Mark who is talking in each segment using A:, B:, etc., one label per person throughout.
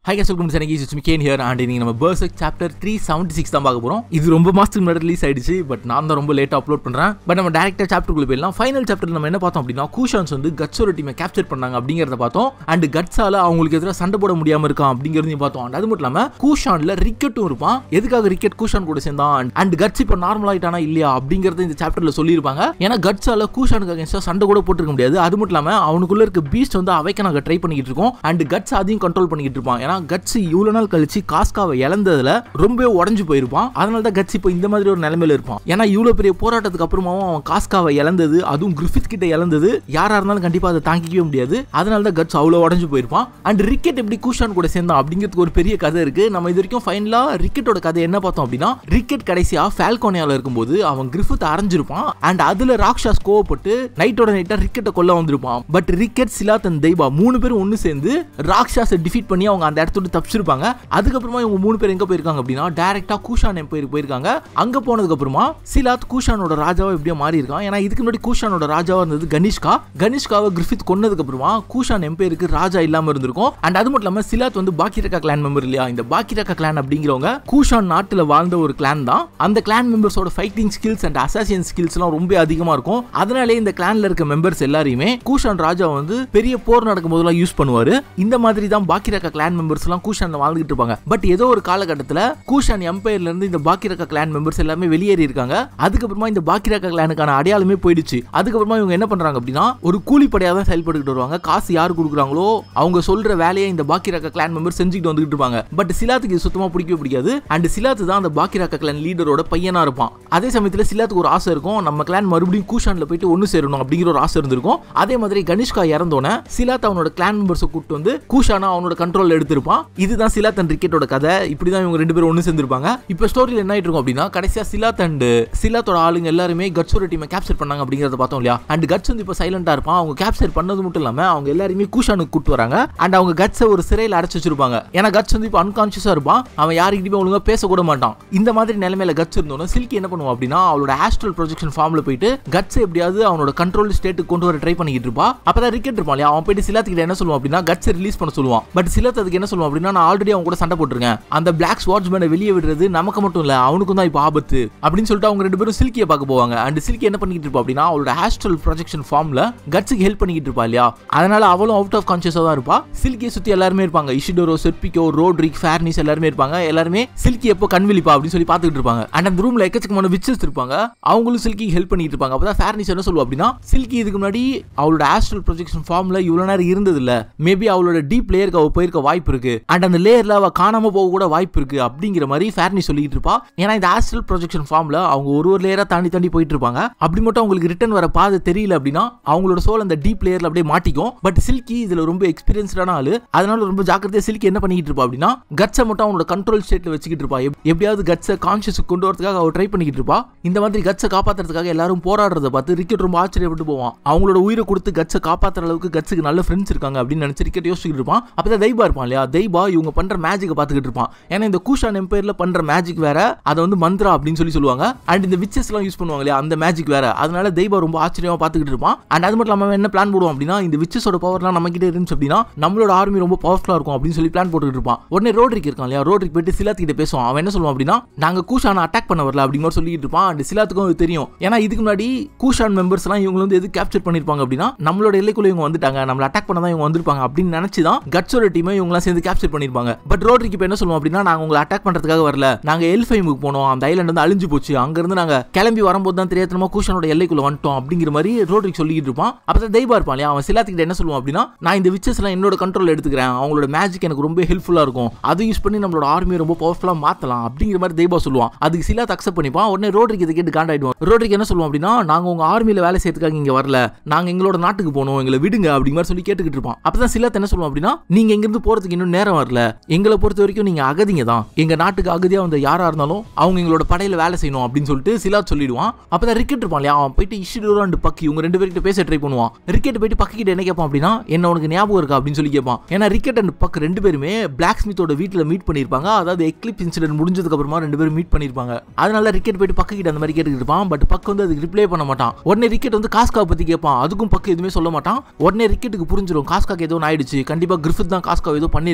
A: high guys welcome எனக்கு சுச்மி can hear and நீங்கள் நம்ம பர்சக் சாப்டர் த்ரீ செவன்ட்டி சிக்ஸ் தான் பார்க்க போகிறோம் இது ரொம்ப மாதத்துக்கு முன்னாடி ரிலீஸ் ஆயிடுச்சு பட் நான் தான் ரொம்ப லேட்டாக அப்லோட் பண்ணுறேன் பட் நம்ம டேரக்டாக சாப்டருக்குள்ள போயிடலாம் ஃபைனல் சாப்டர் நம்ம என்ன பார்த்தோம் அப்படின்னா கூஷான்ஸ் வந்து கட்ஸோட டீமை கேப்சர் பண்ணாங்க அப்படிங்கிறத பார்த்தோம் அண்ட் கட்ஸால அவங்களுக்கு எதிராக சண்டை போட முடியாமல் இருக்கான் அப்படிங்கிறதையும் பார்த்தோம் அண்ட் அது மட்டும் இல்லாமல் கூஷானில் ரிக்கெட்டும் இருப்பான் எதுக்காக ரிக்கெட் கூஷான் கூட சேர்ந்தான் அண்ட் கட்ஸ் இப்போ நார்மல் ஆயிட்டானா இல்லையா அப்படிங்கிறத இந்த சாப்டரில் சொல்லியிருப்பாங்க ஏன்னா கட்ஸால கூஷானுக்கு அகேன்ஸ்டாக சண்டை கூட போட்டுருக்க முடியாது அது மட்டும் இல்லாமல் அவனுக்குள்ள இருக்க பீஸ்ட் வந்து அவைக்க நாங்கள் ட்ரை பண்ணிக்கிட்டு இருக்கோம் அண்ட் கட்ஸ் அதையும் கண்ட்ரோல் பண்ணிக்கிட்டு இருப்பான் ஏன்னா கட்ஸ் இவ்வளோ நாள் கழிச்சு காஸ்காவை இழந்ததுல ரொம்பவே உடஞ்சு போயிருப்பான் அதனால தான் கட்ஸ் இப்போ இந்த மாதிரி ஒரு நிலைமையில இருப்பான் ஏன்னா இவ்வளோ பெரிய போராட்டத்துக்கு அப்புறமாவும் அவன் காஸ்காவை இழந்தது அதுவும் கிரிஃபித் கிட்ட இழந்தது யாரா இருந்தாலும் கண்டிப்பா அதை தாங்கிக்கவே முடியாது அதனால தான் கட்ஸ் அவ்வளோ உடஞ்சு போயிருப்பான் அண்ட் ரிக்கெட் எப்படி கூஷான் கூட சேர்ந்தான் அப்படிங்கிறதுக்கு ஒரு பெரிய கதை இருக்கு நம்ம இது வரைக்கும் ஃபைனலா ரிக்கெட்டோட கதை என்ன பார்த்தோம் அப்படின்னா ரிக்கெட் கடைசியா ஃபால்கோனியால இருக்கும்போது அவன் கிரிஃபித் அரைஞ்சிருப்பான் அண்ட் அதுல ராக்ஷாஸ் கோவப்பட்டு நைட்டோட நைட்டா ரிக்கெட்டை கொல்ல வந்திருப்பான் பட் ரிக்கெட் சிலாத் அண்ட் தெய்பா மூணு பேரும் ஒன்று சேர்ந்து ராக்ஷாஸை டிஃபீட் பண்ணி அவங்க அந்த இடத்துல தப்பிச்சிருப்பாங்க அதுக்கப்புறமா இவங்க மூணு பேர் எங்க போயிருக்காங்க அப்படின்னா டைரக்டா கூஷான் எம்பையர் போயிருக்காங்க அங்க போனதுக்கு அப்புறமா சிலாத் கூஷானோட ராஜாவா எப்படியோ மாறி இருக்கான் ஏன்னா இதுக்கு முன்னாடி கூஷானோட ராஜாவா இருந்தது கனிஷ்கா கனிஷ்காவை கிரிஃபித் கொன்னதுக்கு அப்புறமா கூஷான் எம்பையருக்கு ராஜா இல்லாம இருந்திருக்கும் அண்ட் அது மட்டும் இல்லாம சிலாத் வந்து பாக்கிரக்கா கிளான் மெம்பர் இல்லையா இந்த பாக்கிரக்கா கிளான் அப்படிங்கிறவங்க கூஷான் நாட்டுல வாழ்ந்த ஒரு கிளான் தான் அந்த கிளான் மெம்பர்ஸோட fighting skills and assassin skills எல்லாம் ரொம்ப அதிகமா இருக்கும் அதனாலே இந்த கிளான்ல இருக்க மெம்பர்ஸ் எல்லாரையுமே கூஷான் ராஜா வந்து பெரிய போர் நடக்கும் போதெல்லாம் யூஸ் பண்ணுவாரு இந்த மாதிரி தான் பாக்கிரக்கா கிளான் மெம்பர்ஸ் எல்லாம் கூஷான்ல வாழ்ந்துகிட்டு இருப்பாங்க பட் ஏதோ ஒரு காலகட்டத்தில் கூஷான் எம்பையர்ல இருந்து இந்த பாக்கிரக்கா கிளான் மெம்பர்ஸ் எல்லாமே வெளியேறி இருக்காங்க அதுக்கப்புறமா இந்த பாக்கிரக்கா கிளானுக்கான அடையாளமே போயிடுச்சு அதுக்கப்புறமா இவங்க என்ன பண்றாங்க அப்படின்னா ஒரு கூலிப்படையா தான் செயல்பட்டுக்கிட்டு வருவாங்க காசு யார் கொடுக்குறாங்களோ அவங்க சொல்ற வேலையை இந்த பாக்கிரக்கா கிளான் மெம்பர் செஞ்சுக்கிட்டு வந்துகிட்டு இருப்பாங்க பட் சிலாத்துக்கு இது சுத்தமா பிடிக்கவே பிடிக்காது அண்ட் சிலாத்து தான் அந்த பாக்கிரக்கா கிளான் லீடரோட பையனா இருப்பான் அதே சமயத்தில் சிலாத்துக்கு ஒரு ஆசை இருக்கும் நம்ம கிளான் மறுபடியும் கூஷான்ல போயிட்டு ஒன்று சேரணும் அப்படிங்கிற ஒரு ஆசை இருந்திருக்கும் அதே மாதிரி கனிஷ்கா இறந்தோன்னே சிலாத் அவனோட கிளான் மெம்பர்ஸை கூப்பிட்டு வந்து கூஷானா அவனோட கண்ட்ரோல் எடுத்திருப்பான் இதுதான் சிலாத் அண்ட் ரிக்கெட்டோட கதை இப்படி தான் இவங்க ரெண்டு பேரும் ஒன்று சேர்ந்திருப்பாங்க இப்போ ஸ்டோரியில் என்ன ஆயிட்டு இருக்கும் அப்படின்னா கடைசியா சிலாத் அண்ட் சிலாத்தோட ஆளுங்க எல்லாருமே கட்ஸோட டீமை கேப்சர் பண்ணாங்க அப்படிங்கறத பார்த்தோம் இல்லையா அண்ட் கட்ஸ் வந்து இப்போ சைலண்டா இருப்பான் அவங்க கேப்சர் பண்ணது மட்டும் இல்லாம அவங்க எல்லாருமே கூஷானுக்கு கூட்டு வராங்க அண்ட் அவங்க கட்ஸை ஒரு சிறையில் அடைச்சு வச்சிருப்பாங்க ஏன்னா கட்ஸ் வந்து இப்போ அன்கான்சியஸா இருப்பான் அவன் யாருக்கிட்டயுமே ஒழுங்கா பேச கூட மாட்டான் இந்த மாதிரி நிலைமையில கட்ஸ் இருந்தோம் சில்கி என்ன பண்ணுவான் அப்படின்னா அவளோட ஆஸ்ட்ரல் ப்ரொஜெக்ஷன் ஃபார்ம்ல போயிட்டு கட்ஸ் எப்படியாவது அவனோட கண்ட்ரோல் ஸ்டேட்டுக்கு கொண்டு வர ட்ரை பண்ணிக்கிட்டு இருப்பா அப்பதான் ரிக்கெட் இருப்பான் இல்லையா அவன் போயிட்டு சிலாத் கிட்ட என்ன சொல்லுவான் அப்படின்னா கட்ஸ் ரிலீஸ் பண்ண சொல்லுவான் பட் சிலாத் அதுக்கு என்ன சொல்லுவான் அப்படின்னா நான் ஆல்ரெடி அவங்க கூட சண்டை போட்டிருக்கேன் அந்த பிளாக் ஸ்வாட்ச்மேனை வெளியே விடுறது நமக்கு மட்டும் இல்ல அவனுக்கும் தான் இப்போ ஆபத்து அப்படின்னு சொல்லிட்டு அவங்க ரெண்டு பேரும் சில்கியை பார்க்க போவாங்க அண்ட் சில்கி என்ன பண்ணிக்கிட்டு இருப்பா அப்படின்னா அவளோட ஆஸ்ட்ரல் ப்ரொஜெக்ஷன் ஃபார்ம்ல கட்ஸுக்கு ஹெல்ப் பண்ணிக்கிட்டு இருப்பா இல்லையா அதனால அவளும் அவுட் ஆஃப் கான்சியஸா தான் இருப்பா சில்கியை சுத்தி எல்லாருமே இருப்பாங்க இஷிடோரோ செர்பிகோ ரோட்ரிக் ஃபேர்னிஸ் எல்லாருமே இருப்பாங்க எல்லாருமே சில்கி எப்போ கண் விழிப்பா அப்படின்னு சொல்லி பார்த்துக்கிட்டு இருப்பாங்க அண்ட் அந்த ரூம்ல எக்கச்சக்கமான விச்சஸ் இருப்பாங்க அவங்களும் சில்கி ஹெல்ப் பண்ணிட்டு இருப்பாங்க அப்பதான் ஃபேர்னிஸ் என்ன சொல்லுவா அப்படின்னா சில்கி இதுக்கு முன்னாடி அவளோட ஆஸ்ட்ரல் ப்ரொஜெக்ஷன் ஃபார்ம்ல இவ்வளவு நேரம் இருந்தது இல்ல மேபி அவளோட டீப் லேயருக்கு அவ போயிருக்க வாய்ப்பு இருக்கு அண்ட் அந்த லேயர்ல அவ காணாம போக கூட வாய்ப்பு இருக்கு அப்படிங்கிற மாதிரி ஃபேர்னி சொல்லிட்டு இருப்பா ஏன்னா இந்த ஆஸ்ட்ரல் ப்ரொஜெக்ஷன் ஃபார்ம்ல அவங்க ஒரு ஒரு லேயரா தாண்டி தாண்டி போயிட்டு இருப்பாங்க அப்படி மட்டும் அவங்களுக்கு ரிட்டர்ன் வர பாதை தெரியல அப்படின்னா அவங்களோட சோல் அந்த டீப் லேயர்ல அப்படியே மாட்டிக்கும் பட் சில்கி இதுல ரொம்ப எக்ஸ்பீரியன்ஸ்டான ஆளு அதனால ரொம்ப ஜாக்கிரதையா சில்கி என்ன பண்ணிட்டு இருப்பா அப்படின்னா கட்ஸை மட்டும் அவனோட கண்ட்ரோல் ஸ்டேட்ல வச்சுக்கிட்டு இருப்பா எப்- எப்படியாவது கட்ஸை கான்சியஸ் கொண்டு வரதுக்காக அவ ட்ரை பண்ணிக்கிட்டு இருப்பா இந்த மாதிரி கட்ஸை காப்பாத்துறதுக்காக எல்லாரும் போராடுறத பார்த்து ரிக்கெட் ரொம்ப ஆச்சரியப்பட்டு போவான் அவங்களோட உயிரை கொடுத்து கட்ஸை காப்பாத்துற அளவுக்கு கட்ஸுக்கு நல்ல ஃப்ரெண்ட்ஸ் இருக்காங்க அப்படின்னு நினைச்சு ரிக்கெட் யோசிச்சுட்டு இருப்பான் அப்பதான் தெய்பா இருப்பான் இல்லையா தெய்பா இவங்க பண்ற மேஜிக்கை பார்த்துக்கிட்டு இருப்பான் ஏன்னா இந்த கூஷான் எம்பையர்ல பண்ற மேஜிக் வேற அதை வந்து மந்த்ரா அப்படின்னு சொல்லி சொல்லுவாங்க அண்ட் இந்த விச்சஸ் எல்லாம் யூஸ் பண்ணுவாங்க இல்லையா அந்த மேஜிக் வேற அதனால தெய்பா ரொம்ப ஆச்சரியமா பார்த்துக்கிட்டு இருப்பான் அண்ட் அது மட்டும் இல்லாம அவன் என்ன பிளான் போடுவான் அப்படின்னா இந்த விச்சஸோட பவர்லாம் நம்ம கிட்ட இருந்துச்சு அப்படின்னா நம்மளோட ஆர்மி ரொம்ப பவர்ஃபுல்லா இருக்கும் அப்படின்னு சொல்லி பிளான் போட்டுக்கிட்டு இருப்பான் உடனே ரோட்ரிக் இருக்கான் இல்லையா ரோட்ரிக் போயிட்டு சிலாத் கிட்ட பேசுவான் அவன் என்ன சொல்லுவான் அப்படின்னா நாங்க கூஷான அட்டாக் பண்ண வரல அப்படிங்கிற மாதிரி சொல்லிட்டு இருப்பான் அண்ட் சிலாத்துக்கும் அது தெரியும் ஏன்னா இதுக்கு முன்னாடி கூஷான் மெம்பர்ஸ் எல்லாம் இவங்க வந்து எது கேப்சர் பண்ணிருப்பாங்க அப்படின்னா நம்மளோட எல்லைக்குள்ள இவங்க வந்துட்டாங்க நம்மள அட்டாக் பண்ண தான் இவங்க வந்திருப்பாங்க அப்படின்னு நினைச்சு தான் கட்ஸோட டீமை இவங்கலாம் சேர்ந்து கேப்சர் பண்ணிருப்பாங்க பட் ரோட்ரிக் இப்போ என்ன சொல்லுவோம் அப்படின்னா நாங்க உங்களை அட்டாக் பண்றதுக்காக வரல நாங்க எல்ஃபைமுக்கு போனோம் அந்த ஐலாண்ட் வந்து அழிஞ்சு போச்சு அங்க இருந்து நாங்க கிளம்பி வரும்போது தான் தெரியாதனமா கூஷனோட எல்லைக்குள்ள வந்துட்டோம் அப்படிங்கிற மாதிரி ரோட்ரிக் சொல்லிட்டு இருப்பான் அப்பதான் தெய்வா இருப்பான் இல்லையா அவன் சிலாத்துக்கிட்ட என்ன சொல்லுவான் அப்படின்னா நான் இந்த விச்சஸ் எல்லாம் என்னோட கண்ட்ரோல் எடுத்துக்கிறேன் அவங்களோட மேஜிக் எனக்கு ரொம்ப ஹெல்ப்ஃபுல்லா இருக்கும் அதை யூஸ் பண்ணி நம்மளோட ஆர்மியை ரொம்ப பவர்ஃபுல்லா மாத்தலாம் அப்படிங்கிற மாதிரி தெய்வா சொல்லுவான் அதுக்கு சிலாத் அக்செப்ட் பண்ணிப்பான் உடனே ரோட்ரிக் இதை கேட்டு காண்டாயிடுவான் ரோட்ரிக் என்ன சொல்லுவான் அப்படின்னா நாங்க உங்க ஆர்மியில வேலை செய்யறதுக்காக இங்க வரல நாங்க எங்களோட நாட்டுக்கு போனோம் எங்களை விடுங்க அப்படிங்கிற மாதிரி சொல்லி கேட்டுக்கிட்டு இருப்பான் அப்பதான் சிலாத் என்ன சொல்லுவான் அப்படின்னா நீங்க இங்கிருந்து போறதுக்கு இன்னும் நேரம் வரல எங்களை பொறுத்த வரைக்கும் நீங்க அகதிங்க தான் எங்க நாட்டுக்கு அகதியா வந்த யாரா இருந்தாலும் அவங்க எங்களோட படையில வேலை செய்யணும் அப்படின்னு சொல்லிட்டு சிலாத் சொல்லிடுவான் அப்பதான் ரிக்கெட் இருப்பான் இல்லையா அவன் போயிட்டு இஷிடோரோ அண்ட் பக்கி இவங்க ரெண்டு பேர்கிட்ட பேச ட்ரை பண்ணுவான் ரிக்கெட் போயிட்டு பக்கி கிட்ட என்ன கேட்பான் அப்படின்னா என்ன உனக்கு ஞாபகம் இருக்கா அப்படின்னு சொல்லி கேட்பான் ஏன்னா ரிக்கெட் அண்ட் பக் ரெண்டு பேருமே பிளாக் ஸ்மித்தோட வீட்டில் மீட் பண்ணியிருப்பாங்க அதாவது எக்லிப் இன்சிடென்ட் முடிஞ்சதுக்கு அப்புறமா ரெண்டு பேரும் மீட் பண்ணியிருப்பாங்க அதனால ரிக்கெட் போயிட்டு பக்க கிட்ட அந்த மாதிரி கேட்டுக்கிட்டு இருப்பான் பட் பக் வந்து அதுக்கு ரிப்ளை பண்ண மாட்டான் உடனே ரிக்கெட் வந்து காஸ்காவை பத்தி கேட்பான் அதுக்கும் பக்கம் எதுவுமே சொல்ல மாட்டான் உடனே ரிக்கெட்டுக்கு புரிஞ்சிடும் காஸ்காக்கு ஏதோ ஒன்று ஆயிடுச்சு கண்டிப்பா கிரிஃபித் தான் காஸ்கா ஏதோ பண்ணிருக்கான்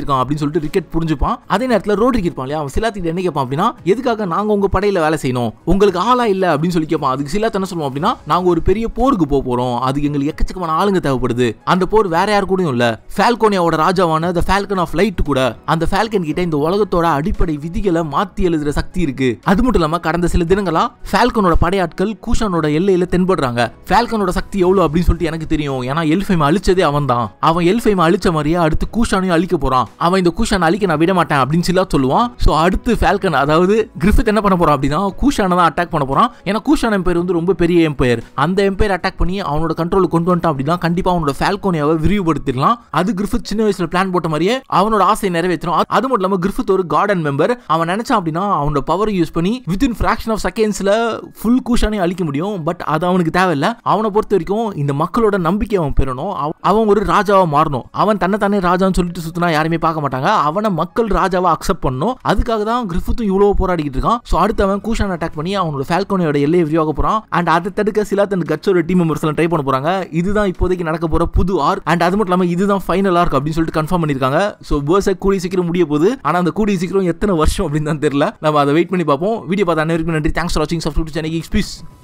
A: பண்ணியிருக்கான் அப்படின்னு சொல்லிட்டு ரிக்கெட் புரிஞ்சுப்பான் அதே நேரத்தில் ரோட்ரிக் இருப்பான் இல்லையா அவன் சிலாத்திட்ட என்ன கேட்பான் அப்படின்னா எதுக்காக நாங்க உங்க படையில வேலை செய்யணும் உங்களுக்கு ஆளா இல்ல அப்படின்னு சொல்லி கேட்பான் அதுக்கு சிலாத் என்ன சொல்லுவோம் அப்படின்னா நாங்க ஒரு பெரிய போருக்கு போக போறோம் அதுக்கு எங்களுக்கு எக்கச்சக்கமான ஆளுங்க தேவைப்படுது அந்த போர் வேற யாரு கூடயும் இல்ல ஃபால்கோனியாவோட ராஜாவான த ஃபால்கன் ஆஃப் லைட் கூட அந்த ஃபால்கன் கிட்ட இந்த உலகத்தோட அடிப்படை விதிகளை மாத்தி எழுதுற சக்தி இருக்கு அது மட்டும் இல்லாம கடந்த சில தினங்களா ஃபால்கனோட படையாட்கள் கூஷானோட எல்லையில தென்படுறாங்க ஃபால்கனோட சக்தி எவ்வளவு அப்படின்னு சொல்லிட்டு எனக்கு தெரியும் ஏன்னா எல்ஃபைம் அழிச்சதே அவன் தான் அவன் எல்ஃபைம் அழிச்ச மாதிரியே அடுத்து கூஷானையும் அழிக்க போறான் அவன் இந்த கூஷானை அழிக்க நான் விட மாட்டேன் அப்படின்னு சொல்லி சொல்லுவான் ஸோ அடுத்து ஃபால்கன் அதாவது கிரிஃபித் என்ன பண்ண போறான் அப்படின்னா கூஷானை தான் அட்டாக் பண்ண போறான் ஏன்னா கூஷான் எம்பையர் வந்து ரொம்ப பெரிய எம்பையர் அந்த எம்பையர் அட்டாக் பண்ணி அவனோட கண்ட்ரோலுக்கு கொண்டு வந்துட்டான் அப்படின்னா கண்டிப்பா அவனோட ஃபால்கோனியாவை விரிவுபடுத்திடலாம் அது கிரிஃபித் சின்ன வயசுல பிளான் போட்ட மாதிரியே அவனோட ஆசையை நிறைவேற்றணும் அது- அது மட்டும் இல்லாம கிரிஃபித் ஒரு கார்டன் மெம்பர் அவன் நினைச்சான் அப்படின்னா அவனோட பவர் யூஸ் பண்ணி வித்தின் ஃபிராக்ஷன் ஆஃப் செகண்ட்ஸ்ல ஃபுல் கூஷானையும் அழிக்க முடியும் பட் அது அவனுக்கு தேவையில்ல அவனை பொறுத்த வரைக்கும் இந்த மக்களோட நம்பிக்கை அவன் பெறணும் அவ- அவன் ஒரு ராஜாவா மாறணும் அவன் தன்னை தானே ராஜான்னு சொல்லிட்டு சுத்தினா யாருமே பார்க்க மாட்டாங்க அவனை மக்கள் ராஜாவா அக்செப்ட் பண்ணணும் அதுக்காக தான் கிரிஃபித்தும் இவ்வளவு போராடிக்கிட்டு இருக்கான் ஸோ அடுத்து அவன் கூஷான் அட்டாக் பண்ணி அவனோட ஃபால்கோனியோட எல்லையை விரிவாக போறான் அண்ட் அதை தடுக்க சிலாத் அண்ட் கட்சோட டீம் மெம்பர்ஸ் எல்லாம் ட்ரை பண்ண போறாங்க இதுதான் இப்போதைக்கு நடக்க போற புது ஆர்க் அண்ட் அது மட்டும் இல்லாம இதுதான் ஃபைனல் ஆர்க் அப்படின்னு சொல்லிட்டு கன்ஃபார்ம் பண்ணிருக்காங்க ஸோ பேர்ஸை கூடிய சீக்கிரம் முடிய போகுது ஆனா அந்த கூடிய சீக்கிரம் எத்தனை வருஷம் அப்படின்னு தான் தெரியல நம்ம அதை வெயிட் பண்ணி பார்ப்போம் வீடியோ பார்த்த அனைவருக்கும் நன்றி தேங்க்ஸ் ஃபார் வாட்சிங் சப்ஸ்கிரைப் சேனல் எக்ஸ்பீஸ்